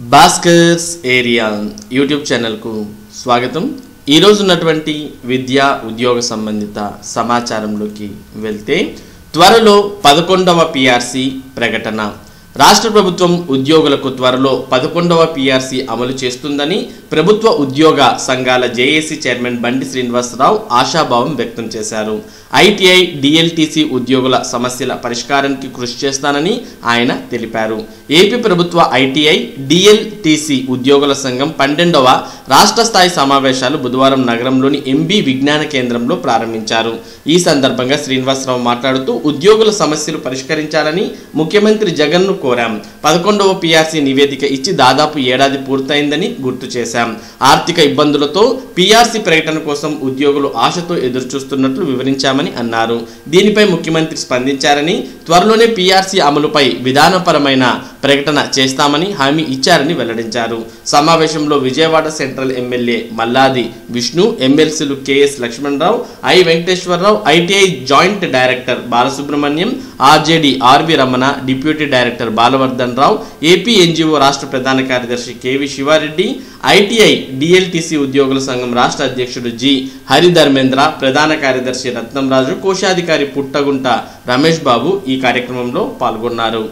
Bhaskar's area YouTube ఛానల్కు స్వాగతం ఈరోజు ఉన్నటువంటి విద్యా ఉద్యోగ సంబంధిత సమాచారంలోకి వెళ్తే త్వరలో పదకొండవ పిఆర్సి ప్రకటన రాష్ట్ర ప్రభుత్వం ఉద్యోగులకు త్వరలో పదకొండవ పిఆర్సి అమలు చేస్తుందని ప్రభుత్వ ఉద్యోగ సంఘాల జేఏసీ చైర్మన్ బండి శ్రీనివాసరావు ఆశాభావం వ్యక్తం చేశారు ఐటీఐ డిఎల్టీసీ ఉద్యోగుల సమస్యల పరిష్కారానికి కృషి చేస్తానని ఆయన తెలిపారు ఏపీ ప్రభుత్వ ఐటీఐ డిఎల్టీసీ ఉద్యోగుల సంఘం పన్నెండవ రాష్ట్ర స్థాయి సమావేశాలు బుధవారం నగరంలోని ఎంబీ విజ్ఞాన కేంద్రంలో ప్రారంభించారు ఈ సందర్భంగా శ్రీనివాసరావు మాట్లాడుతూ ఉద్యోగుల సమస్యలు పరిష్కరించాలని ముఖ్యమంత్రి జగన్ను కోరాం పదకొండవ పిఆర్సీ నివేదిక ఇచ్చి దాదాపు ఏడాది పూర్తయిందని గుర్తు చేశాం ఆర్థిక ఇబ్బందులతో పిఆర్సీ ప్రకటన కోసం ఉద్యోగులు ఆశతో ఎదురుచూస్తున్నట్లు వివరించామని అన్నారు దీనిపై ముఖ్యమంత్రి స్పందించారని త్వరలోనే పిఆర్సీ అమలుపై విధానపరమైన ప్రకటన చేస్తామని హామీ ఇచ్చారని వెల్లడించారు సమావేశంలో విజయవాడ సెంట్రల్ ఎమ్మెల్యే మల్లాది విష్ణు ఎమ్మెల్సీలు K S Lakshmanarao I Venkateswararao ITI joint director Balasubrahmanyam RJD RV Ramana deputy director Balavardhan Rao AP NGO రాష్ట్ర ప్రధాన కార్యదర్శి కేవి శివారెడ్డి ఐటీఐ డిఎల్టీసీ ఉద్యోగుల సంఘం రాష్ట్ర అధ్యక్షుడు జి హరిధర్మేంద్ర ప్రధాన కార్యదర్శి రత్నంరాజు కోశాధికారి పుట్టగుంట రమేష్ బాబు ఈ కార్యక్రమంలో పాల్గొన్నారు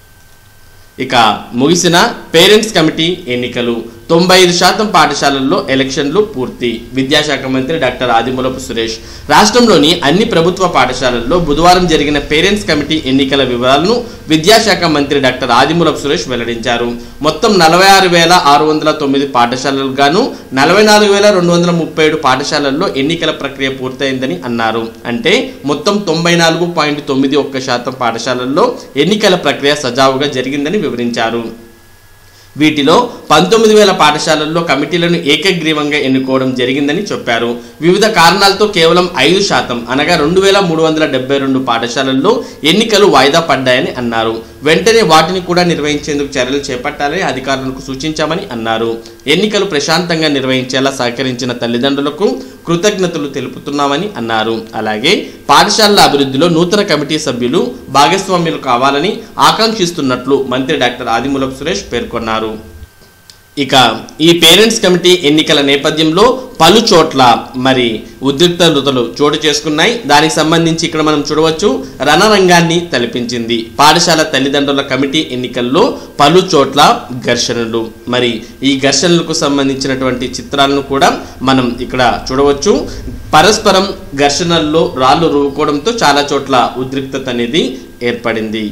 ఇక ముగిసిన పేరెంట్స్ కమిటీ ఎన్నికలు తొంభై ఐదు శాతం పాఠశాలల్లో ఎలక్షన్లు పూర్తి విద్యాశాఖ మంత్రి డాక్టర్ ఆదిమూలపు సురేష్ రాష్ట్రంలోని అన్ని ప్రభుత్వ పాఠశాలల్లో బుధవారం జరిగిన పేరెంట్స్ కమిటీ ఎన్నికల వివరాలను విద్యాశాఖ మంత్రి డాక్టర్ ఆదిమూలపు సురేష్ వెల్లడించారు మొత్తం నలభై ఆరు వేల ఆరు వందల తొమ్మిది పాఠశాలలకు గాను నలభై నాలుగు వేల రెండు వందల ముప్పై ఏడు పాఠశాలల్లో ఎన్నికల ప్రక్రియ పూర్తయిందని అన్నారు అంటే మొత్తం తొంభై నాలుగు పాయింట్ తొమ్మిది ఒక్క శాతం పాఠశాలల్లో ఎన్నికల ప్రక్రియ సజావుగా జరిగిందని వివరించారు వీటిలో పంతొమ్మిది వేల పాఠశాలల్లో కమిటీలను ఏకగ్రీవంగా ఎన్నుకోవడం జరిగిందని చెప్పారు వివిధ కారణాలతో కేవలం ఐదు శాతం అనగా రెండు వేల మూడు వందల డెబ్బై రెండు పాఠశాలల్లో ఎన్నికలు వాయిదా పడ్డాయని అన్నారు వెంటనే వాటిని కూడా నిర్వహించేందుకు చర్యలు చేపట్టాలని అధికారులకు సూచించామని అన్నారు ఎన్నికలు ప్రశాంతంగా నిర్వహించేలా సహకరించిన తల్లిదండ్రులకు కృతజ్ఞతలు తెలుపుతున్నామని అన్నారు అలాగే పాఠశాలల అభివృద్ధిలో నూతన కమిటీ సభ్యులు భాగస్వామ్యులు కావాలని ఆకాంక్షిస్తున్నట్లు మంత్రి డాక్టర్ ఆదిమూలపు సురేష్ పేర్కొన్నారు ఇక ఈ పేరెంట్స్ కమిటీ ఎన్నికల నేపథ్యంలో పలు చోట్ల మరి ఉద్రిక్తతలు చోటు చేసుకున్నాయి దానికి సంబంధించి ఇక్కడ మనం చూడవచ్చు రణరంగాన్ని తలపించింది పాఠశాల తల్లిదండ్రుల కమిటీ ఎన్నికల్లో పలు చోట్ల ఘర్షణలు మరి ఈ ఘర్షణలకు సంబంధించినటువంటి చిత్రాలను కూడా మనం ఇక్కడ చూడవచ్చు పరస్పరం ఘర్షణల్లో రాళ్ళు రువ్వుకోవడంతో చాలా చోట్ల ఉద్రిక్తత అనేది ఏర్పడింది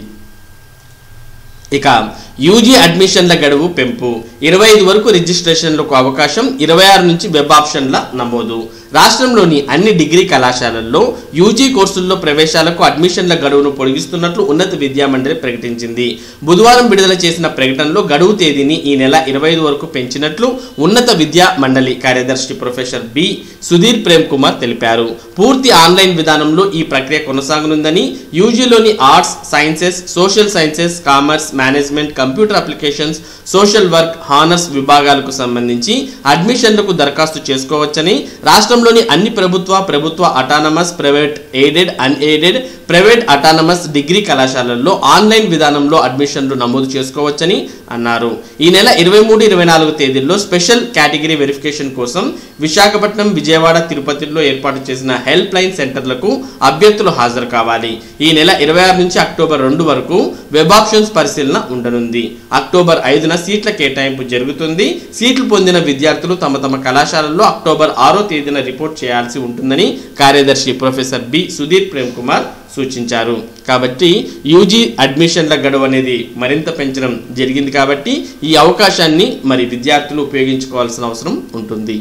ఇక యూజీ అడ్మిషన్ల గడువు పెంపు ఇరవై ఐదు వరకు రిజిస్ట్రేషన్లకు అవకాశం ఇరవై ఆరు నుంచి వెబ్ ఆప్షన్ల నమోదు రాష్ట్రంలోని అన్ని డిగ్రీ కళాశాలల్లో యూజీ కోర్సుల్లో ప్రవేశాలకు అడ్మిషన్ల గడువును పొడిగిస్తున్నట్లు ఉన్నత విద్యా మండలి ప్రకటించింది బుధవారం విడుదల చేసిన ప్రకటనలో గడువు తేదీని ఈ నెల ఇరవై ఐదు వరకు పెంచినట్లు ఉన్నత విద్యా మండలి కార్యదర్శి ప్రొఫెసర్ బి సుధీర్ ప్రేమ్ కుమార్ తెలిపారు పూర్తి ఆన్లైన్ విధానంలో ఈ ప్రక్రియ కొనసాగనుందని యూజీలోని arts sciences social sciences commerce management computer applications social work honours విభాగాలకు సంబంధించి అడ్మిషన్లకు దరఖాస్తు చేసుకోవచ్చని రాష్ట్రంలోని అన్ని ప్రభుత్వ ప్రభుత్వ autonomous private aided unaided private autonomous degree కళాశాలల్లో ఆన్లైన్ విధానంలో అడ్మిషన్లు నమోదు చేసుకోవచ్చని అన్నారు ఈ నెల ఇరవై మూడు ఇరవై నాలుగు తేదీల్లో స్పెషల్ కేటగిరీ వెరిఫికేషన్ కోసం విశాఖపట్నం విజయవాడ తిరుపతిలో ఏర్పాటు చేసిన హెల్ప్ లైన్ సెంటర్లకు అభ్యర్థులు హాజరు కావాలి ఈ నెల ఇరవై ఆరు నుంచి అక్టోబర్ రెండు వరకు వెబ్ ఆప్షన్స్ పరిశీలన ఉండనుంది అక్టోబర్ ఐదున సీట్ల కేటాయింపు జరుగుతుంది సీట్లు పొందిన విద్యార్థులు తమ తమ కళాశాలల్లో అక్టోబర్ ఆరో తేదీన రిపోర్ట్ చేయాల్సి ఉంటుందని కార్యదర్శి ప్రొఫెసర్ బి సుధీర్ ప్రేమ్ కుమార్ సూచించారు కాబట్టి యూజీ అడ్మిషన్ల గడువు అనేది మరింత పెంచడం జరిగింది కాబట్టి ఈ అవకాశాన్ని మరి విద్యార్థులు ఉపయోగించుకోవాల్సిన అవసరం ఉంటుంది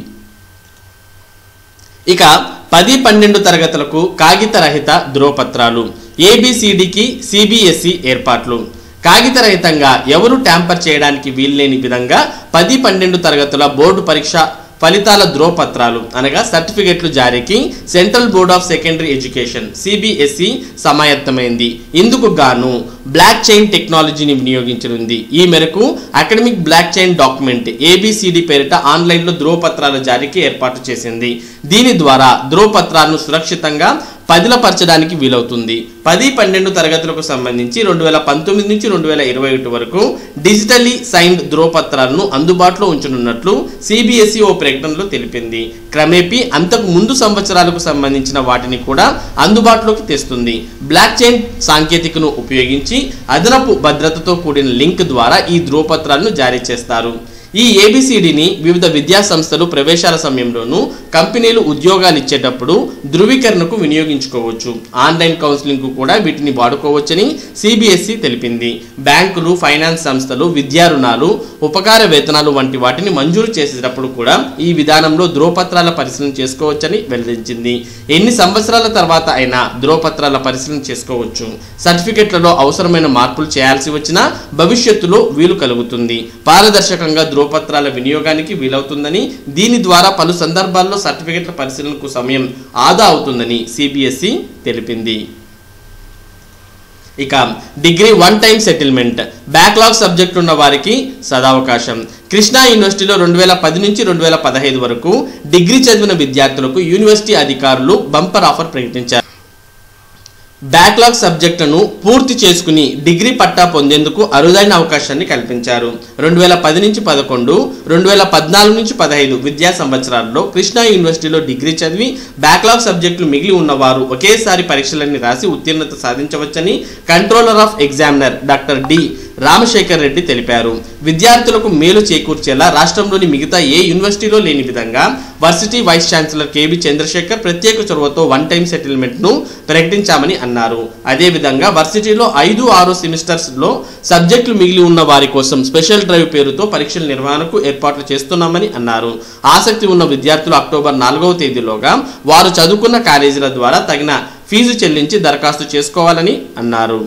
ఇక పది పన్నెండు తరగతులకు కాగిత రహిత ధ్రువపత్రాలు ఏబిసిడికి సిబిఎస్ఈ ఏర్పాట్లు కాగితరహితంగా ఎవరు ట్యాంపర్ చేయడానికి వీల్లేని విధంగా పది పన్నెండు తరగతుల బోర్డు పరీక్ష ఫలితాల ధ్రువపత్రాలు అనగా సర్టిఫికెట్లు జారీకి central board of secondary education CBSE సమాయత్తమైంది ఇందుకు గాను బ్లాక్ చైన్ టెక్నాలజీని వినియోగించనుంది ఈ మేరకు academic blockchain document ABCD పేరిట ఆన్లైన్లో ధ్రువపత్రాల జారీకి ఏర్పాటు చేసింది దీని ద్వారా ధ్రువపత్రాలను సురక్షితంగా పదిలపరచడానికి వీలవుతుంది పది పన్నెండు తరగతులకు సంబంధించి రెండు వేల పంతొమ్మిది నుంచి రెండు వేల ఇరవై ఒకటి వరకు డిజిటల్లీ సైన్డ్ ధ్రువపత్రాలను అందుబాటులో ఉంచనున్నట్లు సిబిఎస్ఈ ఓ ప్రకటనలో తెలిపింది క్రమేపీ అంతకు ముందు సంవత్సరాలకు సంబంధించిన వాటిని కూడా అందుబాటులోకి తెస్తుంది బ్లాక్ చైన్ సాంకేతికను ఉపయోగించి అదనపు భద్రతతో కూడిన లింక్ ద్వారా ఈ ధ్రువపత్రాలను జారీ చేస్తారు ఈ ఏబిసిడిని వివిధ విద్యా సంస్థలు ప్రవేశాల సమయంలోనూ కంపెనీలు ఉద్యోగాలు ఇచ్చేటప్పుడు ధృవీకరణకు వినియోగించుకోవచ్చు ఆన్లైన్ కౌన్సిలింగ్ కూడా వీటిని వాడుకోవచ్చని సిబిఎస్ఈ తెలిపింది బ్యాంకులు ఫైనాన్స్ సంస్థలు విద్యా రుణాలు ఉపకార వేతనాలు వంటి వాటిని మంజూరు చేసేటప్పుడు కూడా ఈ విధానంలో ధ్రువపత్రాల పరిశీలన చేసుకోవచ్చని వెల్లడించింది ఎన్ని సంవత్సరాల తర్వాత అయినా ధ్రువపత్రాల పరిశీలన చేసుకోవచ్చు సర్టిఫికెట్లలో అవసరమైన మార్పులు చేయాల్సి వచ్చినా భవిష్యత్తులో వీలు కలుగుతుంది పారదర్శకంగా ధ్రువపత్రాల వినియోగానికి వీలవుతుందని దీని ద్వారా పలు సందర్భాల్లో సర్టిఫికెట్ల పరిశీలనకు సమయం ఆదా అవుతుందని సిబిఎస్ఈ తెలిపింది ఇక degree one time settlement backlog subject ఉన్న వారికి సదావకాశం కృష్ణా యూనివర్సిటీలో రెండు వేల పది నుంచి రెండు వేల పదహైదు వరకు డిగ్రీ చదివిన విద్యార్థులకు యూనివర్సిటీ అధికారులు బంపర్ ఆఫర్ ప్రకటించారు బ్యాక్లాగ్ సబ్జెక్టును పూర్తి చేసుకుని డిగ్రీ పట్టా పొందేందుకు అరుదైన అవకాశాన్ని కల్పించారు రెండు వేల పది నుంచి పదకొండు రెండు వేల పద్నాలుగు నుంచి పదహైదు విద్యా సంవత్సరాల్లో కృష్ణా యూనివర్సిటీలో డిగ్రీ చదివి బ్యాక్లాగ్ సబ్జెక్టులు మిగిలి ఉన్నవారు ఒకేసారి పరీక్షలన్నీ రాసి ఉత్తీర్ణత సాధించవచ్చని controller of examiner doctor D Ramasekhar Reddy తెలిపారు విద్యార్థులకు మేలు చేకూర్చేలా రాష్ట్రంలోని మిగతా ఏ యూనివర్సిటీలో లేని విధంగా varsity vice chancellor KB Chandrasekhar ప్రత్యేక చొరవతో వన్ టైం సెటిల్మెంట్ను ప్రకటించామని అన్నారు అదేవిధంగా వర్సిటీలో ఐదు ఆరు సెమిస్టర్స్లో సబ్జెక్టులు మిగిలి ఉన్న వారి కోసం స్పెషల్ డ్రైవ్ పేరుతో పరీక్షల నిర్వహణకు ఏర్పాట్లు చేస్తున్నామని అన్నారు ఆసక్తి ఉన్న విద్యార్థులు అక్టోబర్ నాలుగవ తేదీలోగా వారు చదువుకున్న కాలేజీల ద్వారా తగిన ఫీజు చెల్లించి దరఖాస్తు చేసుకోవాలని అన్నారు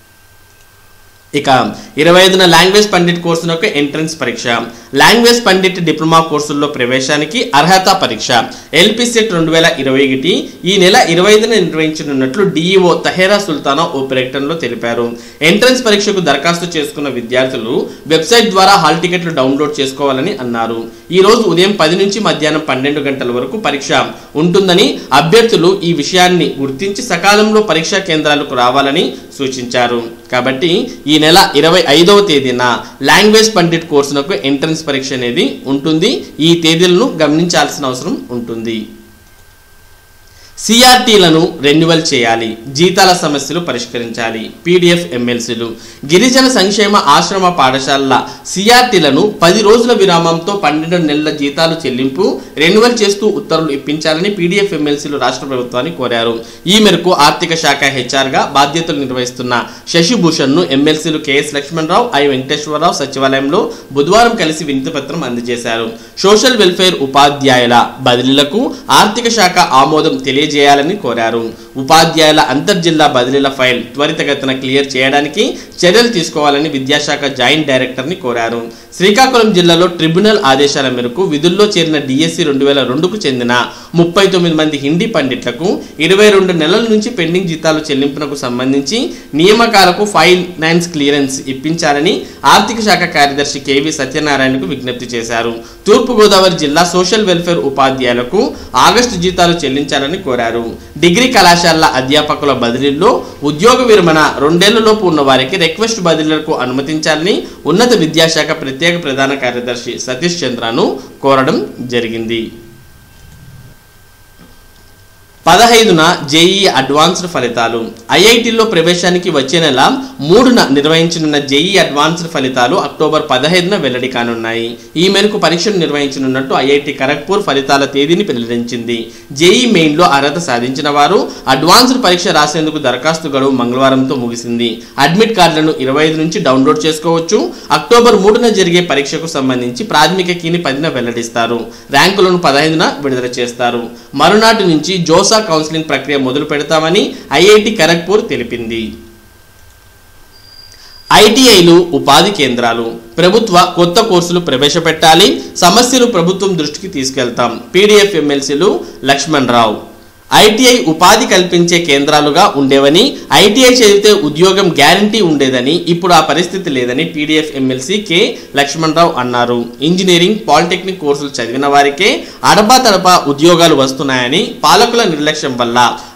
ఇక ఇరవై ఐదున లాంగ్వేజ్ పండిట్ కోర్సునకు ఎంట్రన్స్ పరీక్ష లాంగ్వేజ్ పండిట్ డిప్లొమా కోర్సుల్లో ప్రవేశానికి అర్హత పరీక్ష ఎల్పి సెట్ రెండు వేల ఇరవై ఒకటి ఈ నెల ఇరవై ఐదున నిర్వహించనున్నట్లు డిఈఓ తహేరా సుల్తానా ఓ ప్రకటనలో తెలిపారు ఎంట్రన్స్ పరీక్షకు దరఖాస్తు చేసుకున్న విద్యార్థులు వెబ్సైట్ ద్వారా హాల్ టికెట్లు డౌన్లోడ్ చేసుకోవాలని అన్నారు ఈ రోజు ఉదయం పది నుంచి మధ్యాహ్నం పన్నెండు గంటల వరకు పరీక్ష ఉంటుందని అభ్యర్థులు ఈ విషయాన్ని గుర్తించి సకాలంలో పరీక్షా కేంద్రాలకు రావాలని సూచించారు కాబట్టి ఈ నెల ఇరవై ఐదవ తేదీన లాంగ్వేజ్ పండిట్ కోర్సునకు ఎంట్రన్స్ పరీక్ష అనేది ఉంటుంది ఈ తేదీలను గమనించాల్సిన అవసరం ఉంటుంది సిఆర్టీలను రెన్యువల్ చేయాలి జీతాల సమస్యలు పరిష్కరించాలి పీడిఎఫ్ ఎమ్మెల్సీలు గిరిజన సంక్షేమ ఆశ్రమ పాఠశాలల సిఆర్టీలను పది రోజుల విరామంతో పన్నెండు నెలల జీతాలు చెల్లింపు రెన్యువల్ చేస్తూ ఉత్తర్వులు ఇప్పించాలని పీడిఎఫ్ ఎమ్మెల్సీలు రాష్ట్ర ప్రభుత్వాన్ని కోరారు ఈ మేరకు ఆర్థిక శాఖ హెచ్ఆర్గా బాధ్యతలు నిర్వహిస్తున్న శశిభూషణ్ను ఎమ్మెల్సీలు కెఎస్ లక్ష్మణరావు ఐ వెంకటేశ్వరరావు సచివాలయంలో బుధవారం కలిసి వినతిపత్రం అందజేశారు సోషల్ వెల్ఫేర్ ఉపాధ్యాయుల బదిలీలకు ఆర్థిక శాఖ ఆమోదం తెలియజేయాలని కోరారు ఉపాధ్యాయుల అంతర్జిల్లా బదిలీల ఫైల్ త్వరితగతిన క్లియర్ చేయడానికి చర్యలు తీసుకోవాలని విద్యాశాఖ జాయింట్ డైరెక్టర్ని కోరారు శ్రీకాకుళం జిల్లాలో ట్రిబ్యునల్ ఆదేశాల మేరకు విధుల్లో చేరిన డిఎస్సి రెండు వేల రెండుకు చెందిన ముప్పై తొమ్మిది మంది హిందీ పండిట్లకు ఇరవై రెండు నెలల నుంచి పెండింగ్ జీతాలు చెల్లింపునకు సంబంధించి నియామకాలకు ఫైనాన్స్ క్లియరెన్స్ ఇప్పించాలని ఆర్థిక శాఖ కార్యదర్శి కేవి సత్యనారాయణకు విజ్ఞప్తి చేశారు తూర్పుగోదావరి జిల్లా సోషల్ వెల్ఫేర్ ఉపాధ్యాయులకు ఆగస్టు జీతాలు చెల్లించాలని కోరారు డిగ్రీ కళాశాలల అధ్యాపకుల బదిలీల్లో ఉద్యోగ విరమణ రెండేళ్లలోపు ఉన్న వారికి రిక్వెస్ట్ బదిలీలకు అనుమతించాలని ఉన్నత విద్యాశాఖ ప్రత్యేక ప్రధాన కార్యదర్శి సతీష్ చంద్రను కోరడం జరిగింది పదహైదున జేఈ అడ్వాన్స్డ్ ఫలితాలు ఐఐటిలో ప్రవేశానికి వచ్చే నెల మూడున నిర్వహించనున్న జేఈ అడ్వాన్స్డ్ ఫలితాలు అక్టోబర్ పదహైదున వెల్లడి కానున్నాయి ఈ మేరకు పరీక్షలు నిర్వహించనున్నట్టు ఐఐటి ఖరగ్పూర్ ఫలితాల తేదీని వెల్లడించింది జేఈ మెయిన్లో అర్హత సాధించిన వారు అడ్వాన్స్డ్ పరీక్ష రాసేందుకు దరఖాస్తు గడువు మంగళవారంతో ముగిసింది అడ్మిట్ కార్డులను ఇరవై ఐదు నుంచి డౌన్లోడ్ చేసుకోవచ్చు అక్టోబర్ మూడున జరిగే పరీక్షకు సంబంధించి ప్రాథమిక కీని పదిన వెల్లడిస్తారు ర్యాంకులను పదహైదున విడుదల చేస్తారు మరునాటి నుంచి జోసా కౌన్సిలింగ్ ప్రక్రియ మొదలు పెడతామని ఐఐటి ఖరగ్పూర్ తెలిపింది ఐటీఐలు ఉపాధి కేంద్రాలు ప్రభుత్వ కొత్త కోర్సులు ప్రవేశపెట్టాలి సమస్యలు ప్రభుత్వం దృష్టికి తీసుకెళ్తాం పీడీఎఫ్ ఎమ్మెల్సీలు లక్ష్మణ్ రావు ఐటీఐ ఉపాధి కల్పించే కేంద్రాలుగా ఉండేవని ఐటీఐ చదివితే ఉద్యోగం గ్యారంటీ ఉండేదని ఇప్పుడు ఆ పరిస్థితి లేదని పీడీఎఫ్ ఎమ్మెల్సీ కె లక్ష్మణరావు అన్నారు ఇంజనీరింగ్ పాలిటెక్నిక్ కోర్సులు చదివిన వారికే అడపా తడపా ఉద్యోగాలు వస్తున్నాయని పాలకుల నిర్లక్ష్యం వల్ల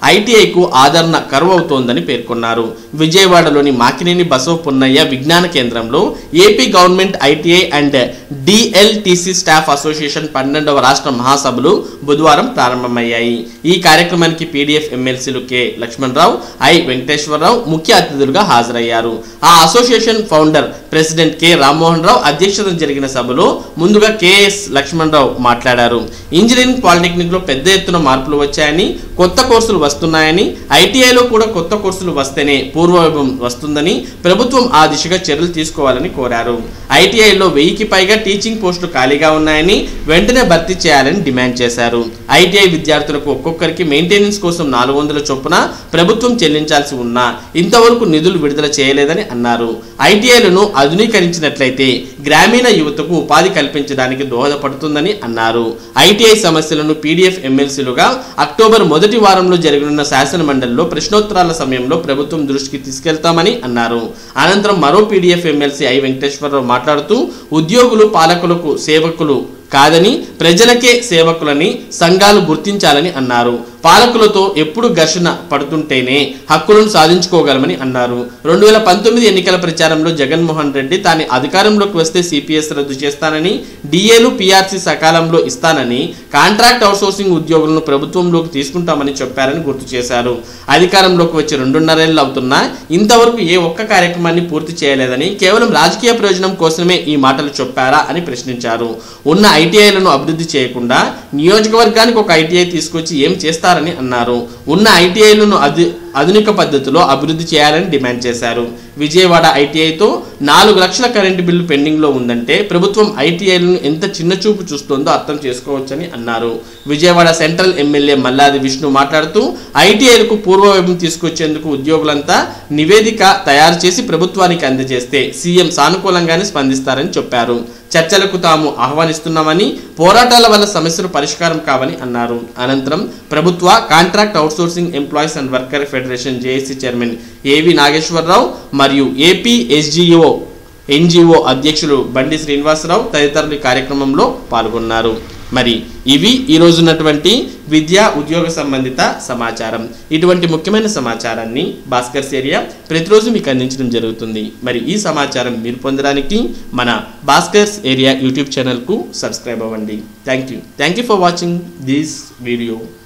ఐటీఐకు ఆదరణ కరువు అవుతోందని పేర్కొన్నారు విజయవాడలోని మాకినేని బసవ పున్నయ్య విజ్ఞాన కేంద్రంలో AP government ITI and DLTC staff association పన్నెండవ రాష్ట్ర మహాసభలు బుధవారం ప్రారంభమయ్యాయి ఈ కార్యక్రమానికి పీడీఎఫ్ ఎమ్మెల్సీలు కె లక్ష్మణరావు ఐ వెంకటేశ్వరరావు ముఖ్య అతిథులుగా హాజరయ్యారు ఆ association founder president K Rammohan Rao అధ్యక్షతన జరిగిన సభలో ముందుగా కెఎస్ లక్ష్మణరావు మాట్లాడారు ఇంజనీరింగ్ పాలిటెక్నిక్ లో పెద్ద ఎత్తున మార్పులు వచ్చాయని కొత్త కోర్సులు వస్తున్నాయని ఐటీఐలో కూడా కొత్త కోర్సులు వస్తేనే పూర్వవైభవం వస్తుందని ప్రభుత్వం ఆ దిశగా చర్యలు తీసుకోవాలని కోరారు ఐటీఐలో వెయ్యికి పైగా టీచింగ్ పోస్టులు ఖాళీగా ఉన్నాయని వెంటనే భర్తీ చేయాలని డిమాండ్ చేశారు ఐటీఐ విద్యార్థులకు ఒక్కొక్కరికి మెయింటెనెన్స్ కోసం నాలుగు వందల చొప్పున ప్రభుత్వం చెల్లించాల్సి ఉన్నా ఇంతవరకు నిధులు విడుదల చేయలేదని అన్నారు ఐటీఐలను ఆధునీకరించినట్లయితే గ్రామీణ యువతకు ఉపాధి కల్పించడానికి దోహదపడుతుందని అన్నారు ఐటీఐ సమస్యలను పీడీఎఫ్ ఎమ్మెల్సీలుగా అక్టోబర్ మొదటి వారంలో జరగనున్న శాసన మండలిలో ప్రశ్నోత్తరాల సమయంలో ప్రభుత్వం దృష్టికి తీసుకెళ్తామని అన్నారు అనంతరం మరో పీడీఎఫ్ ఎమ్మెల్సీ ఐ వెంకటేశ్వరరావు మాట్లాడుతూ ఉద్యోగులు పాలకులకు సేవకులు కాదని ప్రజలకే సేవకులని సంఘాలు గుర్తించాలని అన్నారు పాలకులతో ఎప్పుడు ఘర్షణ పడుతుంటేనే హక్కులను సాధించుకోగలమని అన్నారు రెండు వేల పంతొమ్మిది ఎన్నికల ప్రచారంలో జగన్మోహన్ రెడ్డి తాను అధికారంలోకి వస్తే సిపిఎస్ రద్దు చేస్తానని డిఏలు పిఆర్సీ సకాలంలో ఇస్తానని కాంట్రాక్ట్ అవుట్సోర్సింగ్ ఉద్యోగులను ప్రభుత్వంలోకి తీసుకుంటామని చెప్పారని గుర్తు చేశారు అధికారంలోకి వచ్చి రెండున్నరేళ్ళు అవుతున్నా ఇంతవరకు ఏ ఒక్క కార్యక్రమాన్ని పూర్తి చేయలేదని కేవలం రాజకీయ ప్రయోజనం కోసమే ఈ మాటలు చెప్పారా అని ప్రశ్నించారు ఉన్న ఐటీఐలను అభివృద్ధి చేయకుండా నియోజకవర్గానికి ఒక ఐటీఐ తీసుకొచ్చి ఏం చేస్తారని అన్నారు ఉన్న ఐటీఐలను అధి ఆధునిక పద్ధతిలో అభివృద్ధి చేయాలని డిమాండ్ చేశారు విజయవాడ ఐటీఐతో నాలుగు లక్షల కరెంటు బిల్లు పెండింగ్లో ఉందంటే ప్రభుత్వం ఐటీఐలను ఎంత చిన్న చూపు చూస్తుందో అర్థం చేసుకోవచ్చని అన్నారు విజయవాడ సెంట్రల్ ఎమ్మెల్యే మల్లాది విష్ణు మాట్లాడుతూ ఐటీఐలకు పూర్వవైభవం తీసుకొచ్చేందుకు ఉద్యోగులంతా నివేదిక తయారు చేసి ప్రభుత్వానికి అందజేస్తే సీఎం సానుకూలంగానే స్పందిస్తారని చెప్పారు చర్చలకు తాము ఆహ్వానిస్తున్నామని పోరాటాల వల్ల సమస్యలు పరిష్కారం కావని అన్నారు అనంతరం ప్రభుత్వ contract outsourcing employees and worker federation JAC chairman A V Nageswararao మరియు ఏపీ ఎస్జిఓ ఎన్జిఓ అధ్యక్షులు బండి శ్రీనివాసరావు తదితరులు ఈ కార్యక్రమంలో పాల్గొన్నారు మరి ఇవి ఈ రోజు ఉన్నటువంటి విద్యా ఉద్యోగ సంబంధిత సమాచారం ఇటువంటి ముఖ్యమైన సమాచారాన్ని భాస్కర్స్ ఏరియా ప్రతిరోజు మీకు అందించడం జరుగుతుంది మరి ఈ సమాచారం మీరు పొందడానికి మన భాస్కర్స్ ఏరియా యూట్యూబ్ ఛానల్కు సబ్స్క్రైబ్ అవ్వండి thank you thank you for watching this video